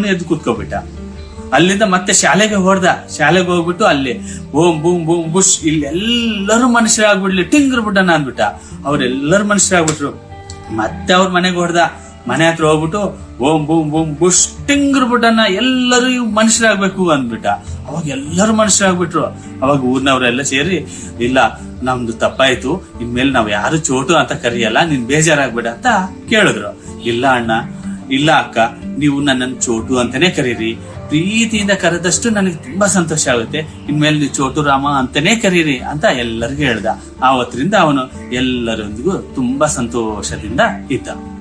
ಅವನು ಎದ್ದು ಕೂತ್ಕೊಬಿಟ್ಟ ಅಲ್ಲಿಂದ ಮತ್ತೆ ಶಾಲೆಗೆ ಹೊಡ್ದ ಶಾಲೆಗೆ ಹೋಗ್ಬಿಟ್ಟು ಅಲ್ಲಿ ಓಂ ಬೂಮ್ ಬೂಮ್ ಬುಷ್ ಇಲ್ಲಿ ಎಲ್ಲರೂ ಮನುಷ್ಯರಾಗ್ಬಿಡ್ಲಿ ಟಿಂಗ್ರ್ ಬಿಟ್ಟನ ಅಂದ್ಬಿಟ್ಟ ಅವ್ರೆಲ್ಲರೂ ಮನುಷ್ಯರಾಗ್ಬಿಟ್ರು ಮತ್ತೆ ಅವ್ರ ಮನೆಗೆ ಹೊಡ್ದ ಮನೆ ಹತ್ರ ಹೋಗ್ಬಿಟ್ಟು ಓಂ ಬೂಮ್ ಬೂಮ್ ಬುಷ್ ಟಿಂಗ್ರ್ ಬಿಟ್ಟನ ಎಲ್ಲರೂ ಇವ್ ಮನುಷ್ಯರಾಗ್ಬೇಕು ಅಂದ್ಬಿಟ್ಟ ಅವಾಗ ಎಲ್ಲರೂ ಮನುಷ್ಯರಾಗ್ಬಿಟ್ರು ಅವಾಗ ಊರ್ನವ್ರೆಲ್ಲ ಸೇರಿ ಇಲ್ಲ ನಮ್ದು ತಪ್ಪಾಯ್ತು ಇನ್ಮೇಲೆ ನಾವ್ ಯಾರು ಚೋಟು ಅಂತ ಕರಿಯಲ್ಲ ನೀನ್ ಬೇಜಾರಾಗ್ಬೇಡ ಅಂತ ಕೇಳಿದ್ರು ಇಲ್ಲ ಅಣ್ಣ ಇಲ್ಲ ಅಕ್ಕ ನೀವು ನನ್ನನ್ನು ಚೋಟು ಅಂತಾನೆ ಕರೀರಿ ಪ್ರೀತಿಯಿಂದ ಕರೆದಷ್ಟು ನನಗೆ ತುಂಬಾ ಸಂತೋಷ ಆಗುತ್ತೆ ಇನ್ಮೇಲೆ ನೀವು ಚೋಟು ರಾಮ ಅಂತಾನೆ ಕರೀರಿ ಅಂತ ಎಲ್ಲರಿಗೂ ಹೇಳ್ದ ಆವತ್ತರಿಂದ ಅವನು ಎಲ್ಲರೊಂದಿಗೂ ತುಂಬಾ ಸಂತೋಷದಿಂದ ಇದ್ದ